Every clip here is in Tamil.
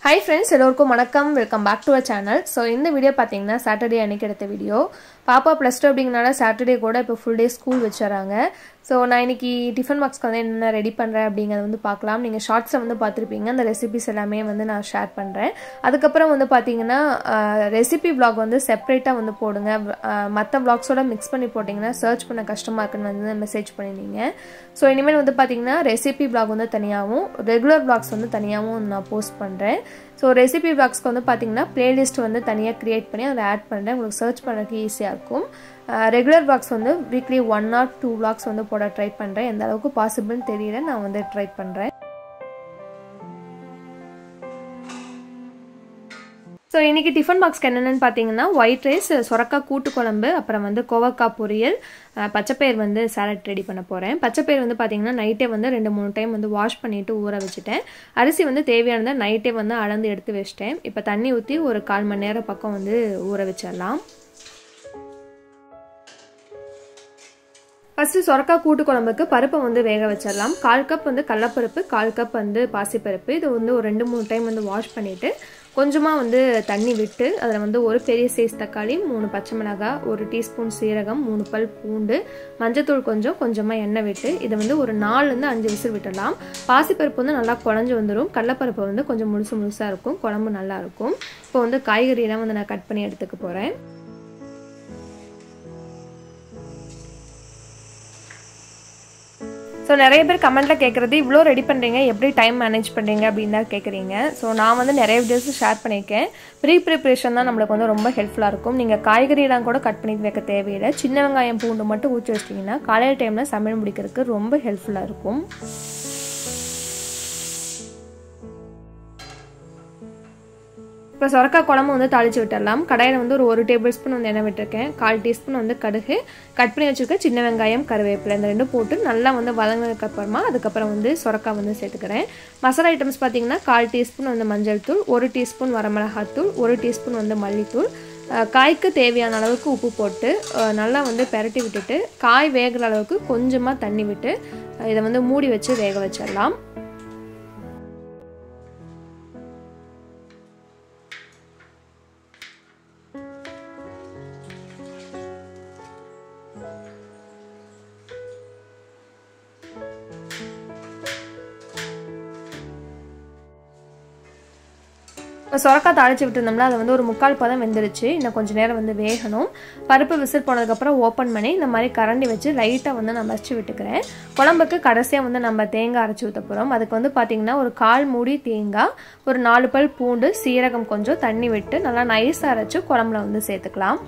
ஹாய் ஃப்ரெண்ட்ஸ் எல்லோருக்கும் வணக்கம் welcome back to a channel so இந்த வீடியோ பார்த்தீங்கன்னா சாட்டர்டே அன்னைக்கு எடுத்த வீடியோ பாப்பா ப்ளஸ் டூ அப்படிங்கனால சாட்டர்டே கூட இப்போ ஃபுல் டே ஸ்கூல் வச்சுறாங்க ஸோ நான் இன்னைக்கு டிஃபன் பாக்ஸ்க்கு வந்து என்ன ரெடி பண்ணுறேன் அப்படிங்கிறத வந்து பார்க்கலாம் நீங்கள் ஷார்ட்ஸை வந்து பார்த்துருப்பீங்க அந்த ரெசிபிஸ் எல்லாமே வந்து நான் ஷேர் பண்ணுறேன் அதுக்கப்புறம் வந்து பார்த்தீங்கன்னா ரெசிபி பிளாக் வந்து செப்பரேட்டாக வந்து போடுங்க மற்ற பிளாக்ஸோட மிக்ஸ் பண்ணி போட்டிங்கன்னா சர்ச் பண்ண கஷ்டமாக இருக்குன்னு வந்து மெசேஜ் பண்ணியிருந்தீங்க ஸோ இனிமேல் வந்து பார்த்தீங்கன்னா ரெசிபி பிளாக் வந்து தனியாகவும் ரெகுலர் பிளாக்ஸ் வந்து தனியாகவும் நான் போஸ்ட் பண்ணுறேன் ஸோ ரெசிபி பிளாக்ஸ்க்கு வந்து பார்த்தீங்கன்னா பிளேலிஸ்ட் வந்து தனியாக க்ரியேட் பண்ணி அதில் ஆட் பண்ணுறேன் உங்களுக்கு சர்ச் பண்ணுறதுக்கு ஈஸியாக இருக்கும் ரெகுலர் பிளாக்ஸ் வந்து weekly one or two blogs வந்து போட ட்ரை பண்ணுறேன் எந்த அளவுக்கு பாசிபிள்னு தெரியல நான் வந்து ட்ரை பண்ணுறேன் ஸோ இன்றைக்கி டிஃபன் பாக்ஸ்க்கு என்னென்னு பார்த்தீங்கன்னா ஒயிட் ரைஸ் சொரக்காய் கூட்டு குழம்பு அப்புறம் வந்து கோவக்காய் பொரியல் பச்சைப்பயிர் வந்து சாலட் ரெடி பண்ண போகிறேன் பச்சைப்பயிர் வந்து பார்த்தீங்கன்னா நைட்டே வந்து ரெண்டு மூணு டைம் வந்து வாஷ் பண்ணிவிட்டு ஊற வச்சுட்டேன் அரிசி வந்து தேவையானதை நைட்டே வந்து அளந்து எடுத்து வச்சிட்டேன் இப்போ தண்ணி ஊற்றி ஒரு கால் மணி நேரம் பக்கம் வந்து ஊற வச்சிடலாம் ஃபஸ்ட்டு சொரக்காய் கூட்டு குழம்புக்கு பருப்பை வந்து வேக வச்சிடலாம் கால் கப் வந்து கடலப்பருப்பு கால் கப் வந்து பாசிப்பருப்பு இது வந்து ஒரு ரெண்டு மூணு டைம் வந்து வாஷ் பண்ணிவிட்டு கொஞ்சமாக வந்து தண்ணி விட்டு அதில் வந்து ஒரு பெரிய சைஸ் தக்காளி மூணு பச்சை மிளகாய் ஒரு டீஸ்பூன் சீரகம் மூணு பல் பூண்டு மஞ்சத்தூள் கொஞ்சம் கொஞ்சமாக எண்ணெய் விட்டு இதை வந்து ஒரு நாலுலேருந்து அஞ்சு விசில் விட்டுடலாம் பாசிப்பருப்பு வந்து நல்லா குழஞ்சி வந்துடும் கடலப்பருப்பு வந்து கொஞ்சம் முழுசு முழுசாக இருக்கும் குழம்பு நல்லா இருக்கும் இப்போ வந்து காய்கறியெல்லாம் வந்து நான் கட் பண்ணி எடுத்துக்க போகிறேன் ஸோ நிறைய பேர் கமெண்ட்டில் கேட்குறது இவ்வளோ ரெடி பண்ணுறீங்க எப்படி டைம் மேனேஜ் பண்ணுறீங்க அப்படின்னு தான் கேட்குறீங்க ஸோ நான் வந்து நிறைய வீடியோஸ் ஷேர் பண்ணியிருக்கேன் ப்ரீ ப்ரிப்ரேஷன் தான் நம்மளுக்கு வந்து ரொம்ப ஹெல்ப்ஃபுல்லாக இருக்கும் நீங்கள் காய்கறியெல்லாம் கூட கட் பண்ணி வைக்க தேவையில்லை சின்ன வெங்காயம் பூண்டு மட்டும் ஊற்றி வச்சிட்டிங்கன்னா காலையில் டைமில் சமையல் முடிக்கிறதுக்கு ரொம்ப ஹெல்ப்ஃபுல்லாக இருக்கும் இப்போ சொரக்காய் குழம்பு வந்து தாளித்து விட்டுடலாம் கடாயில் வந்து ஒரு ஒரு டேபிள் ஸ்பூன் வந்து எண்ணெய் விட்டுருக்கேன் கால் டீஸ்பூன் வந்து கடுகு கட் பண்ணி வச்சுருக்க சின்ன வெங்காயம் கருவேப்பிலை இந்த ரெண்டும் போட்டு நல்லா வந்து வதங்கினதுக்கு அப்புறமா அதுக்கப்புறம் வந்து சொரக்காய் வந்து சேர்த்துக்கிறேன் மசாலா ஐட்டம்ஸ் பார்த்தீங்கன்னா கால் டீஸ்பூன் வந்து மஞ்சள் தூள் ஒரு டீஸ்பூன் வரமிளகாத்தூள் ஒரு டீஸ்பூன் வந்து மல்லித்தூள் காய்க்கு தேவையான அளவுக்கு உப்பு போட்டு நல்லா வந்து பெரட்டி விட்டுட்டு காய் வேகிற அளவுக்கு கொஞ்சமாக தண்ணி விட்டு இதை வந்து மூடி வச்சு வேக வச்சிடலாம் இப்போ சொரக்காய் தாளித்து விட்டுருந்தோம்னா அது வந்து ஒரு முக்கால் பதம் வெந்துருச்சு இன்னும் கொஞ்சம் நேரம் வந்து வேகணும் பருப்பு விசில் போனதுக்கப்புறம் ஓப்பன் பண்ணி இந்த மாதிரி கரண்டி வச்சு லைட்டாக வந்து நான் மசிச்சு விட்டுக்கிறேன் குழம்புக்கு கடைசியாக வந்து நம்ம தேங்காய் அரைச்சி ஊற்ற போகிறோம் அதுக்கு வந்து பார்த்திங்கன்னா ஒரு கால் மூடி தேங்காய் ஒரு நாலு பல் பூண்டு சீரகம் கொஞ்சம் தண்ணி விட்டு நல்லா நைஸாக அரைச்சி குழம்புல வந்து சேர்த்துக்கலாம்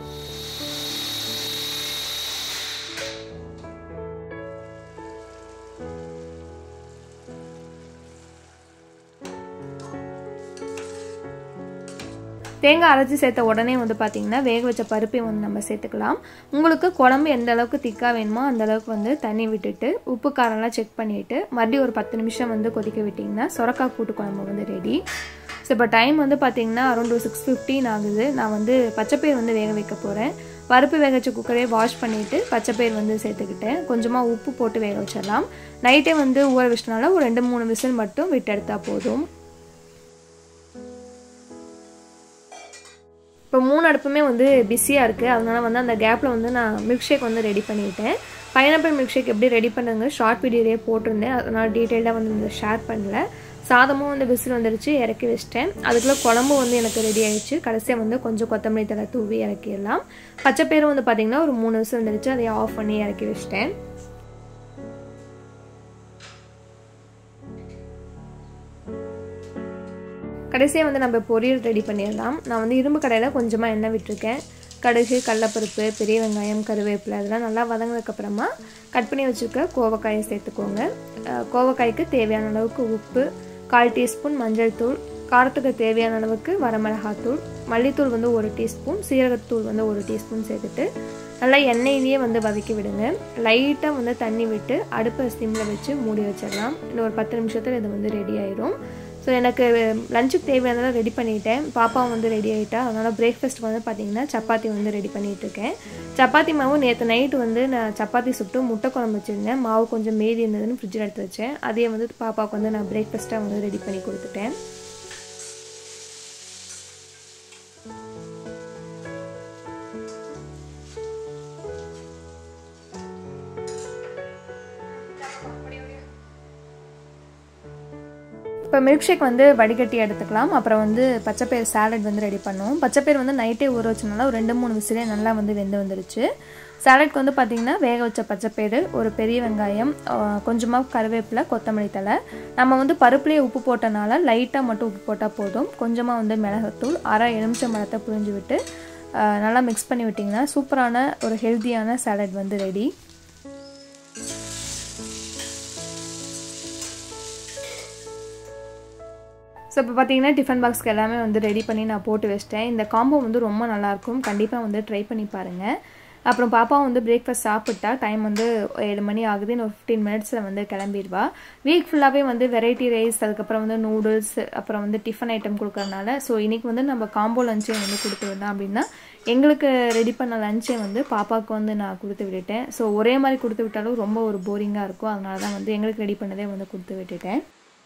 தேங்காய் அரைச்சி சேர்த்த உடனே வந்து பார்த்தீங்கன்னா வேக வச்ச பருப்பையும் வந்து நம்ம சேர்த்துக்கலாம் உங்களுக்கு குழம்பு எந்த அளவுக்கு திக்காக வேணுமோ அந்த அளவுக்கு வந்து தண்ணி விட்டுட்டு உப்பு காரம்லாம் செக் பண்ணிவிட்டு மறுபடியும் ஒரு பத்து நிமிஷம் வந்து கொதிக்க விட்டிங்கன்னா சொரக்காய் கூட்டு குழம்பு வந்து ரெடி ஸோ இப்போ டைம் வந்து பார்த்தீங்கன்னா அரௌண்ட் ஒரு சிக்ஸ் ஃபிஃப்டின் ஆகுது நான் வந்து பச்சைப்பயிர் வந்து வேக வைக்க போகிறேன் பருப்பு வேக வச்ச குக்கரே வாஷ் பண்ணிவிட்டு பச்சைப்பயிர் வந்து சேர்த்துக்கிட்டேன் கொஞ்சமாக உப்பு போட்டு வேக வச்சிடலாம் நைட்டே வந்து ஊற வச்சனால ஒரு ரெண்டு மூணு விசில் மட்டும் விட்டு எடுத்தால் போதும் இப்போ மூணு அடுப்புமே வந்து பிஸியாக இருக்குது அதனால் வந்து அந்த கேப்பில் வந்து நான் மில்க் ஷேக் வந்து ரெடி பண்ணிவிட்டேன் பைனாப்பிள் மில்க் ஷேக் எப்படி ரெடி பண்ணுங்க ஷார்ட் வீடியோலேயே போட்டிருந்தேன் அதனால் டீட்டெயிலாக வந்து இந்த ஷேர் பண்ணல சாதமும் வந்து விசில் வந்துருச்சு இறக்கி வச்சிட்டேன் அதுக்குள்ளே குழம்பு வந்து எனக்கு ரெடி ஆயிடுச்சு கடைசியாக வந்து கொஞ்சம் கொத்தமல்லி தலை தூவி இறக்கிடலாம் பச்சைப்பயிரும் வந்து பார்த்திங்கன்னா ஒரு மூணு விசில் வந்துருச்சு அதை ஆஃப் பண்ணி இறக்கி வச்சிட்டேன் கடைசியாக வந்து நம்ம பொரியல் ரெடி பண்ணிடலாம் நான் வந்து இரும்பு கடையில் கொஞ்சமாக எண்ணெய் விட்டுருக்கேன் கடுகு கடலப்பருப்பு பெரிய வெங்காயம் கருவேப்பிலை அதெல்லாம் நல்லா வதங்கினதுக்கப்புறமா கட் பண்ணி வச்சுருக்க கோவக்காயை சேர்த்துக்கோங்க கோவக்காய்க்கு தேவையான அளவுக்கு உப்பு கால் டீஸ்பூன் மஞ்சள் தூள் காரத்துக்கு தேவையான அளவுக்கு வரமிளகாத்தூள் மல்லித்தூள் வந்து ஒரு டீஸ்பூன் சீரகத்தூள் வந்து ஒரு டீஸ்பூன் சேர்த்துட்டு நல்லா எண்ணெயிலேயே வந்து வதக்கி விடுங்க லைட்டாக வந்து தண்ணி விட்டு அடுப்பை சிம்மில் வச்சு மூடி வச்சிடலாம் இன்னும் ஒரு பத்து நிமிஷத்தில் இது வந்து ரெடி ஆயிரும் ஸோ எனக்கு லஞ்சுக்கு தேவையானதெல்லாம் ரெடி பண்ணிட்டேன் பாப்பாவும் வந்து ரெடி ஆகிட்டா அதனால் பிரேக்ஃபாஸ்ட்டுக்கு வந்து பார்த்திங்கன்னா சப்பாத்தி வந்து ரெடி பண்ணிகிட்ருக்கேன் சப்பாத்தி மாவு நேற்று நைட்டு வந்து நான் சப்பாத்தி சுட்டு முட்டை குழம்பு வச்சுருந்தேன் மாவு கொஞ்சம் மீதி இருந்ததுன்னு ஃப்ரிட்ஜில் எடுத்து வச்சேன் அதையே வந்து பாப்பாவுக்கு வந்து நான் பிரேக்ஃபாஸ்ட்டாக வந்து ரெடி பண்ணி கொடுத்துட்டேன் இப்போ மில்க் ஷேக் வந்து வடிகட்டி எடுத்துக்கலாம் அப்புறம் வந்து பச்சைப்பயிர் சாலட் வந்து ரெடி பண்ணுவோம் பச்சைப்பயிர் வந்து நைட்டே ஊற வச்சனால ஒரு ரெண்டு மூணு விசிலே நல்லா வந்து வெந்து வந்துருச்சு சாலட்க்கு வந்து பார்த்திங்கன்னா வேக வச்ச பச்சைப்பயிறு ஒரு பெரிய வெங்காயம் கொஞ்சமாக கருவேப்பிலை கொத்தமல்லி தலை நம்ம வந்து பருப்புலேயே உப்பு போட்டனால லைட்டாக மட்டும் உப்பு போட்டால் போதும் கொஞ்சமாக வந்து மிளகாத்தூள் அரை எலுமிச்சை மரத்தை புழிஞ்சு விட்டு நல்லா மிக்ஸ் பண்ணி விட்டிங்கன்னா சூப்பரான ஒரு ஹெல்த்தியான சாலட் வந்து ரெடி ஸோ இப்போ பார்த்தீங்கன்னா டிஃபன் பாக்ஸ்க்கு எல்லாமே வந்து ரெடி பண்ணி நான் போட்டு வச்சிட்டேன் இந்த காம்போ வந்து ரொம்ப நல்லாயிருக்கும் கண்டிப்பாக வந்து ட்ரை பண்ணி பாருங்கள் அப்புறம் பாப்பா வந்து பிரேக்ஃபாஸ்ட் சாப்பிட்டா டைம் வந்து ஏழு மணி ஆகுது இன்னும் ஃபிஃப்டீன் மினிட்ஸில் வந்து கிளம்பிடுவா வீக் ஃபுல்லாகவே வந்து வெரைட்டி ரைஸ் அதுக்கப்புறம் வந்து நூடுல்ஸ் அப்புறம் வந்து டிஃபன் ஐட்டம் கொடுக்கறனால ஸோ இன்றைக்கி வந்து நம்ம காம்போ லஞ்சே வந்து கொடுத்து விடலாம் அப்படின்னா எங்களுக்கு ரெடி பண்ண லஞ்சை வந்து பாப்பாவுக்கு வந்து நான் கொடுத்து விட்டுட்டேன் ஸோ ஒரே மாதிரி கொடுத்து விட்டாலும் ரொம்ப ஒரு போரிங்காக இருக்கும் அதனால தான் வந்து எங்களுக்கு ரெடி பண்ணதே வந்து கொடுத்து விட்டுட்டேன்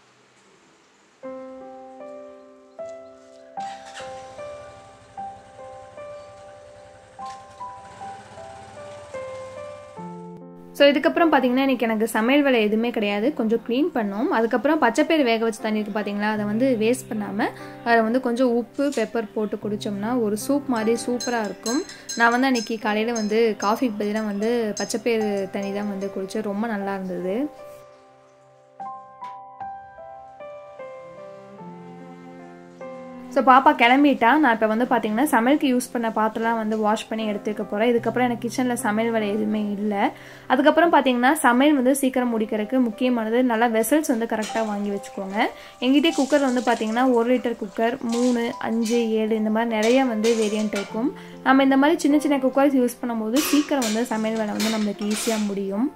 ஸோ இதுக்கப்புறம் பார்த்தீங்கன்னா இன்றைக்கி எனக்கு சமையல் வேலை எதுவுமே கிடையாது கொஞ்சம் க்ளீன் பண்ணோம் அதுக்கப்புறம் பச்சைப்பயிர் வேக வச்சு தண்ணி இருக்குது பார்த்தீங்களா அதை வந்து வேஸ்ட் பண்ணாமல் அதை வந்து கொஞ்சம் உப்பு பெப்பர் போட்டு குடித்தோம்னா ஒரு சூப் மாதிரி சூப்பராக இருக்கும் நான் வந்து அன்றைக்கி காலையில் வந்து காஃபிக்கு பதிலாக வந்து பச்சைப்பயிர் தண்ணி தான் வந்து குடித்தேன் ரொம்ப நல்லா இருந்தது ஸோ பாப்பா கிளம்பிட்டா நான் இப்போ வந்து பார்த்தீங்கன்னா சமையலுக்கு யூஸ் பண்ண பாத்திரம்லாம் வந்து வாஷ் பண்ணி எடுத்துக்க போகிறேன் இதுக்கப்புறம் எனக்கு கிச்சனில் சமையல் வேலை எதுவுமே இல்லை அதுக்கப்புறம் பார்த்தீங்கன்னா சமையல் வந்து சீக்கிரம் முடிக்கிறதுக்கு முக்கியமானது நல்லா வெசல்ஸ் வந்து கரெக்டாக வாங்கி வச்சுக்கோங்க எங்கிட்டே குக்கர் வந்து பார்த்தீங்கன்னா ஒரு லிட்டர் குக்கர் மூணு அஞ்சு ஏழு இந்த மாதிரி நிறைய வந்து வேரியன்ட் இருக்கும் நம்ம இந்த மாதிரி சின்ன சின்ன குக்கர்ஸ் யூஸ் பண்ணும்போது சீக்கிரம் வந்து சமையல் வேலை வந்து நம்மளுக்கு ஈஸியாக முடியும்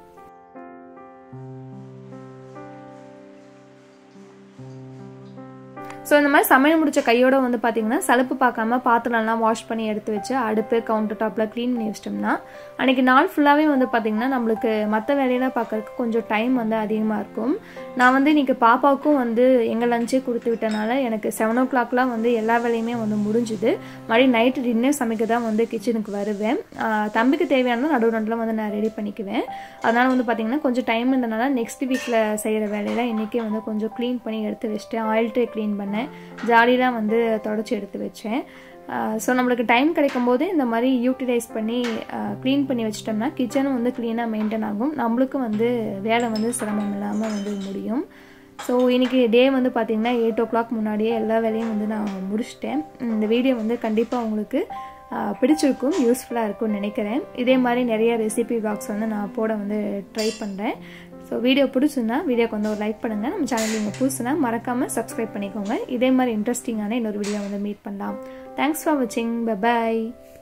ஸோ இந்த மாதிரி சமையல் முடிச்ச கையோட வந்து பார்த்தீங்கன்னா சலுப்பு பார்க்காம பாத்திரம்லாம் வாஷ் பண்ணி எடுத்து வச்சு அடுப்பு கவுண்டர் டாப்பில் க்ளீன் பண்ணி வச்சிட்டோம்னா அன்றைக்கி நாள் ஃபுல்லாகவே வந்து பார்த்திங்கன்னா நம்மளுக்கு மற்ற வேலையெல்லாம் பார்க்கறதுக்கு கொஞ்சம் டைம் வந்து அதிகமாக இருக்கும் நான் வந்து இன்றைக்கி பாப்பாவுக்கும் வந்து எங்கள் லஞ்சே கொடுத்து விட்டனால எனக்கு செவன் ஓ கிளாக்லாம் வந்து எல்லா வேலையுமே வந்து முடிஞ்சுது மறுபடியும் நைட்டு டின்னர் சமைக்க தான் வந்து கிச்சனுக்கு வருவேன் தம்பிக்கு தேவையானது நடுவு நடுவில் வந்து நான் ரெடி பண்ணிக்குவேன் அதனால் வந்து பார்த்திங்கன்னா கொஞ்சம் டைம் இருந்தனால நெக்ஸ்ட் வீக்கில் செய்கிற வேலையெல்லாம் இன்றைக்கே வந்து கொஞ்சம் க்ளீன் பண்ணி எடுத்து வச்சுட்டேன் ஆயில் ட்ரே க்ளீன் பண்ணேன் ஜாலிலாம் வந்து தொடச்சி எடுத்து வச்சேன் ஸோ நம்மளுக்கு டைம் கிடைக்கும் போது இந்த மாதிரி யூட்டிலைஸ் பண்ணி க்ளீன் பண்ணி வச்சிட்டோம்னா கிச்சனும் வந்து க்ளீனாக மெயின்டைன் ஆகும் நம்மளுக்கும் வந்து வேலை வந்து சிரமம் இல்லாமல் வந்து முடியும் ஸோ இன்றைக்கி டே வந்து பார்த்திங்கன்னா எயிட் ஓ கிளாக் முன்னாடியே எல்லா வேலையும் வந்து நான் முடிச்சிட்டேன் இந்த வீடியோ வந்து கண்டிப்பாக உங்களுக்கு பிடிச்சிருக்கும் யூஸ்ஃபுல்லாக இருக்கும்னு நினைக்கிறேன் இதே மாதிரி நிறைய ரெசிபி பாக்ஸ் வந்து நான் போட வந்து ட்ரை பண்ணுறேன் ஸோ வீடியோ பிடிச்சிருந்தா வீடியோக்கு வந்து ஒரு லைக் பண்ணுங்கள் நம்ம சேனல் நீங்கள் புதுசுனா மறக்காமல் சப்ஸ்கிரைப் பண்ணிக்கோங்க இதே மாதிரி இன்ட்ரெஸ்டிங்கான இன்னொரு வீடியோ வந்து மீட் பண்ணலாம் தேங்க்ஸ் ஃபார் வாட்சிங் பை